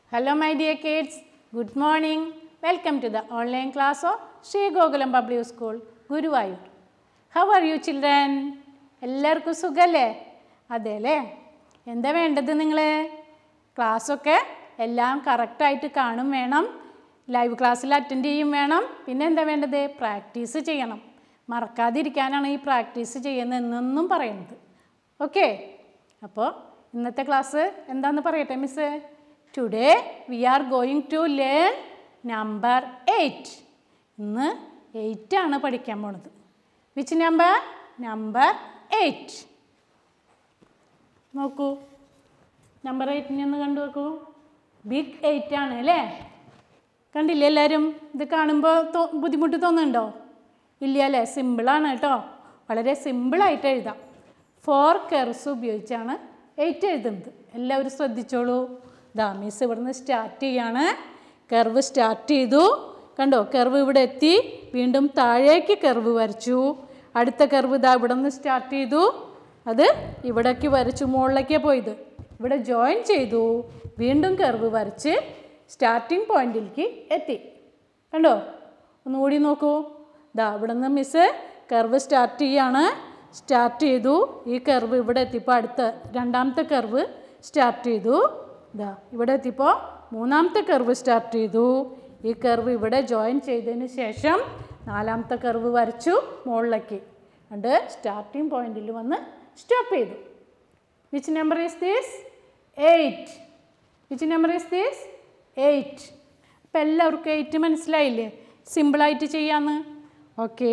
Hello, my dear kids. Good morning. Welcome to the online class of Sri Gokulam Public School, Guruvayur. How are you, children? എല്ലാവർക്കും സുഖല്ലേ അതെ അല്ലേ എന്താ വേണ്ടത് നിങ്ങൾ ക്ലാസ്സൊക്കെ എല്ലാം കറക്റ്റായിട്ട് കാണും വേണം ലൈവ് ക്ലാസ്സിൽ അറ്റൻഡ് ചെയ്യും വേണം പിന്നെ എന്താ വേണ്ടത് പ്രാക്ടീസ് ചെയ്യണം മറക്കാതിരിക്കാനാണ് ഈ പ്രാക്ടീസ് ചെയ്യുന്നതെന്നൊന്നും പറയുന്നത് ഓക്കെ അപ്പോൾ ഇന്നത്തെ ക്ലാസ് എന്താന്ന് പറയട്ടെ miss today we are going to learn number eight ഇന്ന് എയ്റ്റ് ആണ് പഠിക്കാൻ പോണത് വിച്ച് നമ്പർ നമ്പർ എയ്റ്റ് നോക്കൂ നമ്പർ എയ്റ്റിനെ ഒന്ന് കണ്ടു നോക്കൂ ബിഗ് എയ്റ്റ് ആണ് അല്ലേ കണ്ടില്ലേ എല്ലാവരും ഇത് കാണുമ്പോൾ തോ ബുദ്ധിമുട്ട് തോന്നുന്നുണ്ടോ ഇല്ല അല്ലേ സിമ്പിളാണ് കേട്ടോ വളരെ സിമ്പിളായിട്ട് എഴുതാം ഫോർ കെർസ് ഉപയോഗിച്ചാണ് എയ്റ്റ് എഴുതുന്നത് എല്ലാവരും ശ്രദ്ധിച്ചോളൂ ദാ മിസ് ഇവിടുന്ന് സ്റ്റാർട്ട് ചെയ്യാണ് കർവ് സ്റ്റാർട്ട് ചെയ്തു കണ്ടോ കർവ് ഇവിടെ എത്തി വീണ്ടും താഴേക്ക് കർവ് വരച്ചു അടുത്ത കർവ് ഇതാ ഇവിടെ നിന്ന് സ്റ്റാർട്ട് ചെയ്തു അത് ഇവിടേക്ക് വരച്ചു മുകളിലേക്കാണ് പോയത് ഇവിടെ ജോയിൻ ചെയ്തു വീണ്ടും കർവ് വരച്ച് സ്റ്റാർട്ടിംഗ് പോയിന്റിലേക്ക് എത്തി കണ്ടോ ഒന്നുകൂടി നോക്കൂ ദാ ഇവിടെ നിന്ന് മിസ് കർവ് സ്റ്റാർട്ട് ചെയ്യാണ് സ്റ്റാർട്ട് ചെയ്തു ഈ കർവ് ഇവിടെ എത്തിയപ്പോൾ അടുത്ത രണ്ടാമത്തെ കർവ് സ്റ്റാർട്ട് ചെയ്തു ദാ ഇവിടെ എത്തിയപ്പോൾ മൂന്നാമത്തെ കർവ് സ്റ്റാർട്ട് ചെയ്തു ഈ കർവ് ഇവിടെ ജോയിൻ ചെയ്തതിന് ശേഷം നാലാമത്തെ കർവ് വരച്ചു മുകളിലേക്ക് ഉണ്ട് സ്റ്റാർട്ടിംഗ് പോയിന്റിൽ വന്ന് സ്റ്റോപ്പ് ചെയ്തു which number is this eight which number is this eight അപ്പം എല്ലാവർക്കും എയ്റ്റ് മനസ്സിലായില്ലേ സിമ്പിളായിട്ട് ചെയ്യാന്ന് okay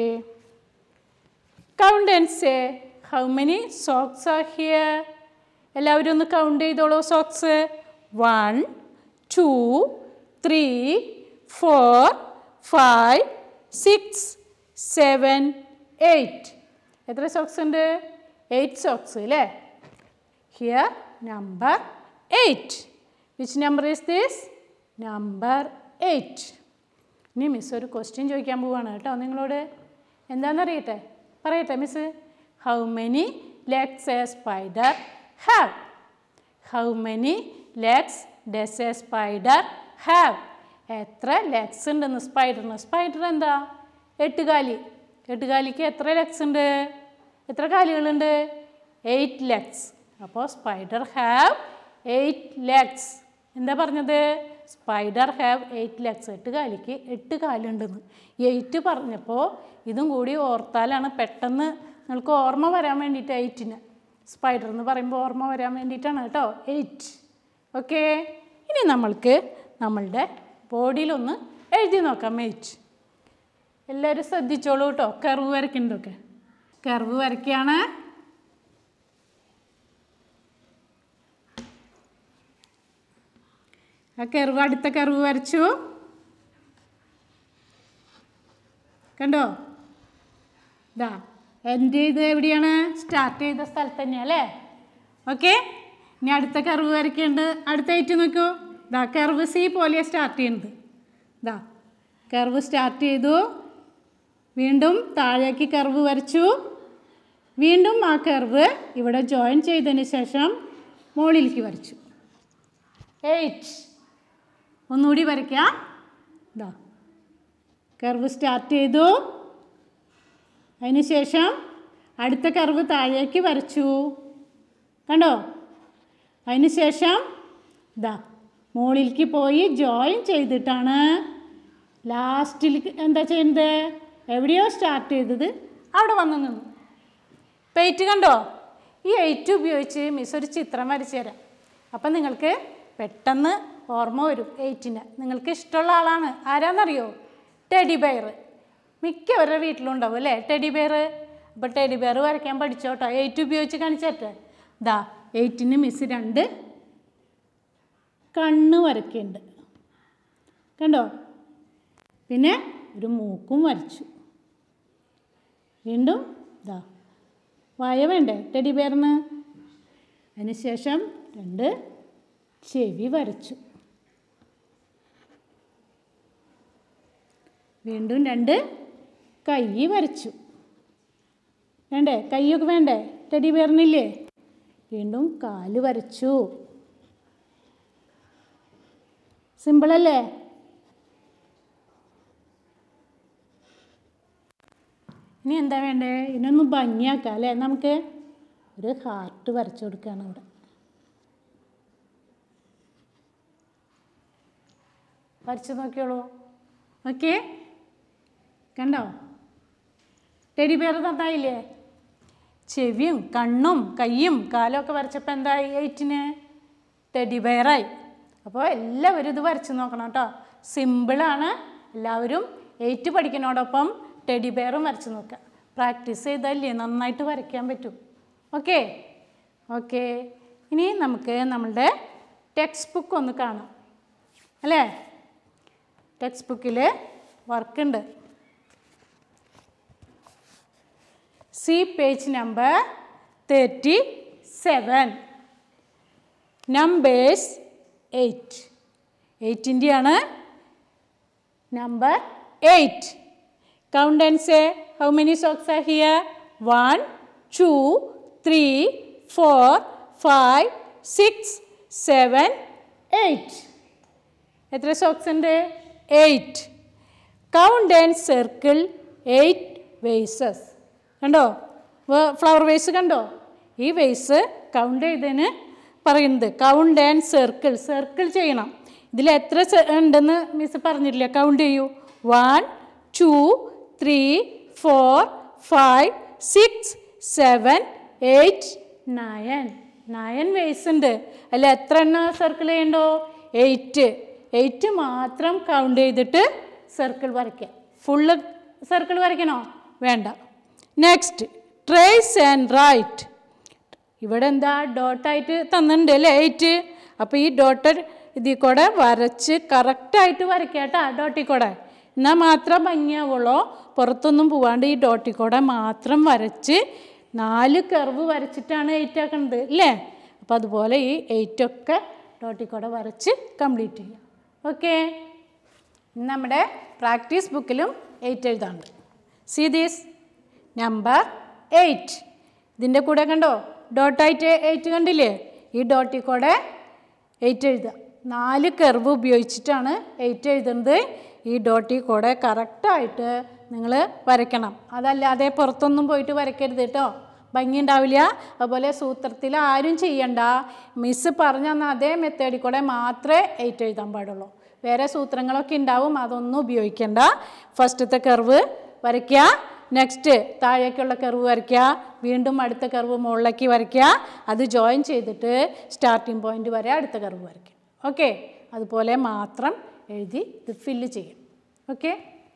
count and say how many socks are here എല്ലാവരും ഒന്ന് കൗണ്ട് ചെയ്തോളൂ socks one two three four five six seven eight എത്ര സോക്സ് ഉണ്ട് എയ്റ്റ് സോക്സ് അല്ലേ here number eight which number is this number eight ഇനി miss ഒരു question ചോദിക്കാൻ പോവാണ് കേട്ടോ നിങ്ങളോട് എന്താണെന്നറിയട്ടെ പറയട്ടെ miss how many legs a spider have how many legs does a spider have എത്ര ലെഗ്സ് ഉണ്ടെന്ന് സ്പൈഡറിന് സ്പൈഡർ എന്താ എട്ടുകാലി എട്ടുകാലിക്ക് എത്ര ലെഗ്സ് ഉണ്ട് എത്ര കാലുകളുണ്ട് എയ്റ്റ് ലെഗ്സ് അപ്പോൾ സ്പൈഡർ ഹാവ് എയ്റ്റ് ലെഗ്സ് എന്താ പറഞ്ഞത് സ്പൈഡർ ഹാവ് എയ്റ്റ് ലെഗ്സ് എട്ട് കാലിക്ക് എട്ട് കാലുണ്ടെന്ന് എയ്റ്റ് പറഞ്ഞപ്പോൾ ഇതും കൂടി ഓർത്താലാണ് പെട്ടെന്ന് നിങ്ങൾക്ക് ഓർമ്മ വരാൻ വേണ്ടിയിട്ട് എയ്റ്റിന് സ്പൈഡർ എന്ന് പറയുമ്പോൾ ഓർമ്മ വരാൻ വേണ്ടിയിട്ടാണ് കേട്ടോ എയ്റ്റ് ഓക്കെ ഇനി നമ്മൾക്ക് നമ്മളുടെ ബോഡിയിലൊന്ന് എഴുതി നോക്കാം എയ്റ്റ് എല്ലാവരും ശ്രദ്ധിച്ചോളൂ കേട്ടോ കർവ് വരയ്ക്കുന്നതൊക്കെ കർവ് വരയ്ക്കുകയാണ് ആ കർവ് അടുത്ത കർവ് വരച്ചു കണ്ടോ ഇതാ എൻ്റെ ഇത് എവിടെയാണ് സ്റ്റാർട്ട് ചെയ്ത സ്ഥലത്ത് തന്നെയാണ് അല്ലേ ഓക്കെ ഇനി അടുത്ത കർവ് വരയ്ക്കുന്നുണ്ട് അടുത്ത ഐറ്റ് നോക്കൂ ഇതാ കർവ് സി പോലെയാണ് സ്റ്റാർട്ട് ചെയ്യുന്നത് ഇതാ കർവ് സ്റ്റാർട്ട് ചെയ്തു വീണ്ടും താഴേക്ക് കർവ് വരച്ചു വീണ്ടും ആ കർവ് ഇവിടെ ജോയിൻ ചെയ്തതിന് ശേഷം മുകളിലേക്ക് വരച്ചു എയ്റ്റ് ഒന്നുകൂടി വരയ്ക്കാം ഇതാ കർവ് സ്റ്റാർട്ട് ചെയ്തു അതിന് ശേഷം അടുത്ത കർവ് താഴേക്ക് വരച്ചു കണ്ടോ അതിന് ശേഷം ഇതാ മുകളിലേക്ക് പോയി ജോയിൻ ചെയ്തിട്ടാണ് ലാസ്റ്റിൽ എന്താ ചെയ്യുന്നത് എവിടെയോ സ്റ്റാർട്ട് ചെയ്തത് അവിടെ വന്ന് നിന്നു ഇപ്പം എയ്റ്റ് കണ്ടോ ഈ എയ്റ്റ് ഉപയോഗിച്ച് മിസ് ഒരു ചിത്രം വരച്ചു തരാം അപ്പം നിങ്ങൾക്ക് പെട്ടെന്ന് ഓർമ്മ വരും എയ്റ്റിന് നിങ്ങൾക്ക് ഇഷ്ടമുള്ള ആളാണ് ആരാന്നറിയോ ടെഡി ബെയർ മിക്കവരുടെ വീട്ടിലുണ്ടാവും അല്ലേ ടെഡി ബെയർ അപ്പോൾ ടെഡി ബെയർ വരയ്ക്കാൻ പഠിച്ചോട്ടോ എയ്റ്റ് ഉപയോഗിച്ച് കാണിച്ചേട്ടെ ദാ എയ്റ്റിന് മിസ് രണ്ട് കണ്ണ് വരയ്ക്കുന്നുണ്ട് കണ്ടോ പിന്നെ ഒരു മൂക്കും വരച്ചു വീണ്ടും ഇതാ വായ വേണ്ടേ ടെഡി ബെയറിന് അതിന് ശേഷം രണ്ട് ചെവി വരച്ചു വീണ്ടും രണ്ട് കൈ വരച്ചു വേണ്ടേ കൈയൊക്കെ വേണ്ടേ ടെഡി ബെയറിനില്ലേ വീണ്ടും കാല് വരച്ചു സിമ്പിളല്ലേ ഇനി എന്താ വേണ്ടേ ഇതിനൊന്ന് ഭംഗിയാക്കാം അല്ലേ നമുക്ക് ഒരു ഹാർട്ട് വരച്ചു കൊടുക്കുകയാണ് ഇവിടെ വരച്ച് നോക്കിയോളൂ ഓക്കെ കണ്ടോ ടെഡി ബിയർ തന്നായില്ലേ ചെവിയും കണ്ണും കയ്യും കാലും ഒക്കെ വരച്ചപ്പോൾ എന്തായി എയ്റ്റിന് ടെഡി ബെയറായി അപ്പോൾ എല്ലാവരും ഇത് വരച്ച് നോക്കണം കേട്ടോ സിമ്പിളാണ് എല്ലാവരും എയ്റ്റ് പഠിക്കുന്നതോടൊപ്പം ടെഡി ബെയറും വരച്ച് നോക്കുക പ്രാക്ടീസ് ചെയ്താലേ നന്നായിട്ട് വരയ്ക്കാൻ പറ്റും ഓക്കെ ഓക്കെ ഇനി നമുക്ക് നമ്മളുടെ ടെക്സ്റ്റ് ബുക്ക് ഒന്ന് കാണാം അല്ലേ ടെക്സ്റ്റ് ബുക്കിൽ വർക്കുണ്ട് see page number thirty seven numbers eight എയ്റ്റിൻ്റെയാണ് number eight count and say how many socks are here one two three four five six seven eight എത്ര സോക്സ് ഉണ്ട് eight count and circle eight vases കണ്ടോ flower vase കണ്ടോ ഈ vase count ചെയ്തതിന് പറയുന്നത് count and circle circle ചെയ്യണം ഇതിൽ എത്ര സ- ഉണ്ടെന്ന് മിസ് പറഞ്ഞിട്ടില്ല കൗണ്ട് ചെയ്യൂ one two three four five six seven eight nine nine vase ഉണ്ട് അല്ല എത്ര എണ്ണം സർക്കിൾ ചെയ്യണ്ടോ എയ്റ്റ് എയ്റ്റ് മാത്രം കൗണ്ട് ചെയ്തിട്ട് സർക്കിൾ വരയ്ക്കുക ഫുള്ള് സർക്കിൾ വരയ്ക്കണോ വേണ്ട നെക്സ്റ്റ് ട്രേസ് ആൻഡ് റൈറ്റ് ഇവിടെ എന്താ ഡോട്ടായിട്ട് തന്നിട്ടുണ്ട് അല്ലേ എയ്റ്റ് അപ്പോൾ ഈ ഡോട്ട് ഇതിൽ കൂടെ വരച്ച് കറക്റ്റായിട്ട് വരയ്ക്കുക കേട്ടോ ഡോട്ടിൽ കൂടെ എന്നാൽ മാത്രം ഭംഗിയാവുള്ളൂ പുറത്തൊന്നും പോവാണ്ട് ഈ ഡോട്ടിൽ കൂടെ മാത്രം വരച്ച് നാല് കർവ് വരച്ചിട്ടാണ് എയ്റ്റ് ആക്കുന്നത് അല്ലേ അപ്പോൾ അതുപോലെ ഈ എയ്റ്റൊക്കെ ഡോട്ടിൽ കൂടെ വരച്ച് കംപ്ലീറ്റ് ചെയ്യാം ഓക്കെ നമ്മുടെ പ്രാക്ടീസ് ബുക്കിലും എയ്റ്റ് എഴുതാണ്ട് സി ദീസ് നമ്പർ എയ്റ്റ് ഇതിൻ്റെ കൂടെ കണ്ടോ ഡോട്ടായിട്ട് എയ്റ്റ് കണ്ടില്ലേ ഈ ഡോട്ടിൽ കൂടെ എയ്റ്റ് എഴുതുക നാല് കർവ് ഉപയോഗിച്ചിട്ടാണ് എയ്റ്റ് എഴുതുന്നത് ഈ ഡോട്ടിൽ കൂടെ കറക്റ്റായിട്ട് നിങ്ങൾ വരയ്ക്കണം അതല്ലാതെ പുറത്തൊന്നും പോയിട്ട് വരയ്ക്കരുത് കേട്ടോ ഭംഗി ഉണ്ടാവില്ല അതുപോലെ സൂത്രത്തിൽ ആരും ചെയ്യണ്ട മിസ്സ് പറഞ്ഞു തന്ന അതേ മെത്തേഡിൽ കൂടെ മാത്രമേ എയ്റ്റ് എഴുതാൻ പാടുള്ളൂ വേറെ സൂത്രങ്ങളൊക്കെ ഉണ്ടാവും അതൊന്നും ഉപയോഗിക്കേണ്ട ഫസ്റ്റത്തെ കർവ് വരയ്ക്കുക നെക്സ്റ്റ് താഴേക്കുള്ള കർവ് വരയ്ക്കുക വീണ്ടും അടുത്ത കർവ് മുകളിലേക്ക് വരയ്ക്കുക അത് ജോയിൻ ചെയ്തിട്ട് സ്റ്റാർട്ടിംഗ് പോയിന്റ് വരെ അടുത്ത കർവ് വരയ്ക്കുക ഓക്കെ അതുപോലെ മാത്രം എഴുതി ഇത് ഫില്ല് ചെയ്യും ഓക്കെ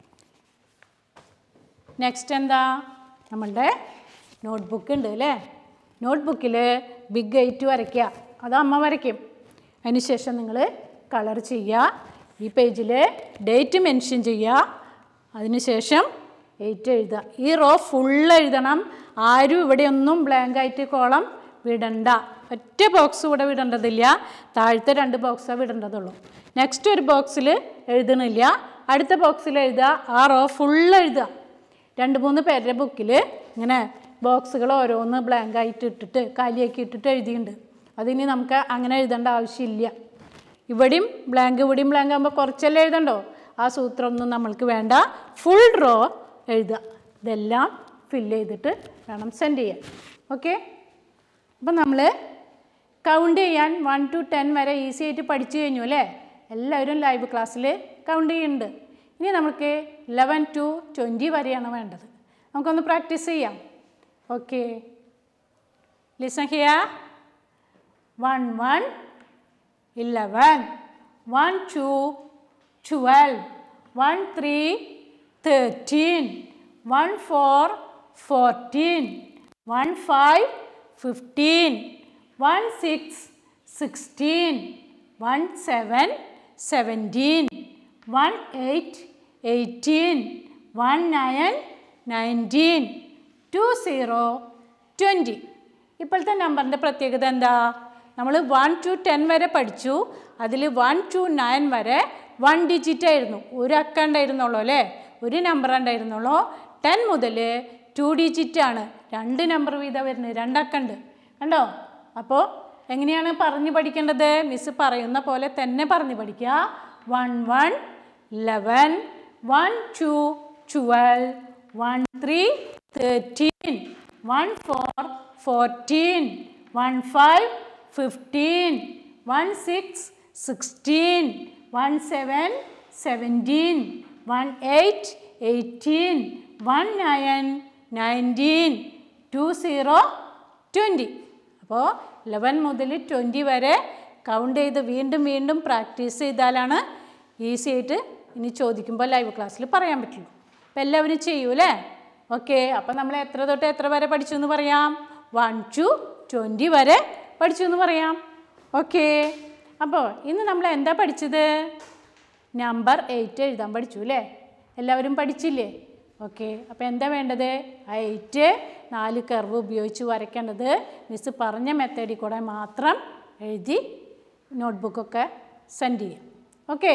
നെക്സ്റ്റ് എന്താ നമ്മളുടെ നോട്ട്ബുക്ക് ഉണ്ട് അല്ലേ നോട്ട്ബുക്കിൽ ബിഗ് എയ്റ്റ് വരയ്ക്കുക അത് അമ്മ വരയ്ക്കും അതിന് ശേഷം നിങ്ങൾ കളർ ചെയ്യുക ഈ പേജിൽ ഡേറ്റ് മെൻഷൻ ചെയ്യുക അതിനുശേഷം എയ്റ്റ് എഴുതുക ഈ റോ ഫുൾ എഴുതണം ആരും ഇവിടെ ഒന്നും ബ്ലാങ്ക് ആയിട്ട് കോളം വിടണ്ട ഒറ്റ ബോക്സ് ഇവിടെ വിടേണ്ടതില്ല താഴത്തെ രണ്ട് ബോക്സാണ് വിടേണ്ടതുള്ളൂ നെക്സ്റ്റ് ഒരു ബോക്സിൽ എഴുതണില്ല അടുത്ത ബോക്സിൽ എഴുതുക ആ റോ ഫുൾ എഴുതുക രണ്ട് മൂന്ന് പേരുടെ ബുക്കിൽ ഇങ്ങനെ ബോക്സുകൾ ഓരോന്ന് ബ്ലാങ്ക് ആയിട്ട് ഇട്ടിട്ട് കാലിയാക്കി ഇട്ടിട്ട് എഴുതിയിട്ടുണ്ട് അതിനി നമുക്ക് അങ്ങനെ എഴുതേണ്ട ആവശ്യമില്ല ഇവിടെയും ബ്ലാങ്ക് ഇവിടെയും ബ്ലാങ്ക് ആകുമ്പോൾ കുറച്ചല്ലേ എഴുതണ്ടോ ആ സൂത്രമൊന്നും നമ്മൾക്ക് വേണ്ട ഫുൾ റോ എഴുതുക ഇതെല്ലാം ഫില്ല് ചെയ്തിട്ട് വേണം സെൻഡ് ചെയ്യാൻ ഓക്കെ അപ്പം നമ്മൾ കൗണ്ട് ചെയ്യാൻ വൺ ടു ടെൻ വരെ ഈസി ആയിട്ട് പഠിച്ചു കഴിഞ്ഞു അല്ലേ എല്ലാവരും ലൈവ് ക്ലാസ്സിൽ കൗണ്ട് ചെയ്യുന്നുണ്ട് ഇനി നമുക്ക് ലെവൻ ടു ട്വൻറ്റി വരെയാണ് വേണ്ടത് നമുക്കൊന്ന് പ്രാക്ടീസ് ചെയ്യാം okay listen here one one eleven one two twelve one three thirteen one four fourteen one five fifteen one six sixteen one seven seventeen one eight eighteen one nine nineteen two zero twenty ഇപ്പോഴത്തെ നമ്പറിൻ്റെ പ്രത്യേകത എന്താ നമ്മൾ one two ten വരെ പഠിച്ചു അതിൽ one two nine വരെ one digit ആയിരുന്നു ഒരു അക്ക ഉണ്ടായിരുന്നുള്ളൂ അല്ലേ ഒരു നമ്പർ ഉണ്ടായിരുന്നുള്ളൂ ടെൻ മുതൽ ടു ഡിജിറ്റ് ആണ് രണ്ട് നമ്പർ വീതം വരുന്നത് രണ്ടക്ക ഉണ്ട് കണ്ടോ അപ്പോൾ എങ്ങനെയാണ് പറഞ്ഞു പഠിക്കേണ്ടത് മിസ് പറയുന്ന പോലെ തന്നെ പറഞ്ഞു പഠിക്കുക one one eleven one two twelve one three thirteen one four fourteen one five fifteen one six sixteen one seven seventeen one eight eighteen one nine nineteen two zero twenty അപ്പോൾ eleven മുതൽ twenty വരെ count ചെയ്ത് വീണ്ടും വീണ്ടും practice ചെയ്താലാണ് easy ആയിട്ട് ഇനി ചോദിക്കുമ്പോൾ ലൈവ് ക്ലാസ്സിൽ പറയാൻ പറ്റുള്ളൂ അപ്പോൾ എല്ലാവരും ചെയ്യൂലേ ഓക്കെ അപ്പോൾ നമ്മൾ എത്ര തൊട്ട് എത്ര വരെ പഠിച്ചു എന്ന് പറയാം വൺ ടു ട്വൻറ്റി വരെ പഠിച്ചു എന്ന് പറയാം ഓക്കെ അപ്പോൾ ഇന്ന് നമ്മൾ എന്താ പഠിച്ചത് നമ്പർ എയ്റ്റ് എഴുതാൻ പഠിച്ചു അല്ലേ എല്ലാവരും പഠിച്ചില്ലേ ഓക്കെ അപ്പോൾ എന്താ വേണ്ടത് ആ എയ്റ്റ് നാല് കർവ് ഉപയോഗിച്ച് വരയ്ക്കേണ്ടത് മിസ് പറഞ്ഞ മെത്തേഡിൽ കൂടെ മാത്രം എഴുതി നോട്ട്ബുക്കൊക്കെ സെൻഡ് ചെയ്യും okay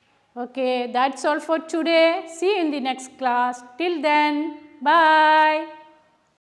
okay that's all for today see in the next class till then by